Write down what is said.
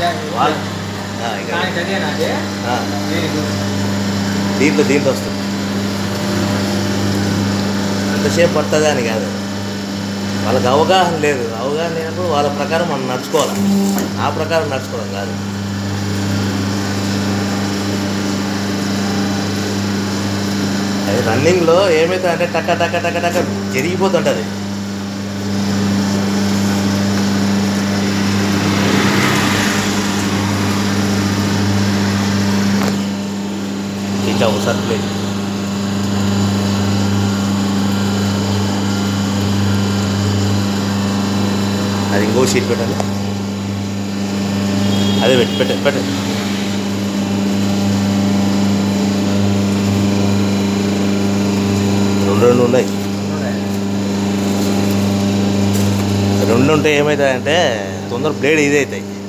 వాళ్ళు ఆ, ఇక్కడ చదివేనా అదే ఆ, వెరీ గుడ్ దీంట్లో దీంట్లో వస్తుంది ఎంతసేపు పడుతుందా అని కాదు వాళ్ళకి అవగాహన లేదు అవగాహన లేనప్పుడు వాళ్ళ ప్రకారం మనం నడుచుకోవాలి ఆ ప్రకారం నడుచుకోవడం కాదు అది రన్నింగ్లో ఏమైతే అంటే టక్క టక్క టక్క టక్క జరిగిపోతుంటుంది ఇట్లా ఒకసారి ప్లేట్ అది ఇంకో షీట్ పెట్టాలి అదే పెట్టి పెట్ట పెట్ట రెండు రెండు ఉన్నాయి రెండు ఉంటే ఏమవుతాయంటే తొందర బ్లేడ్ ఇదే అవుతాయి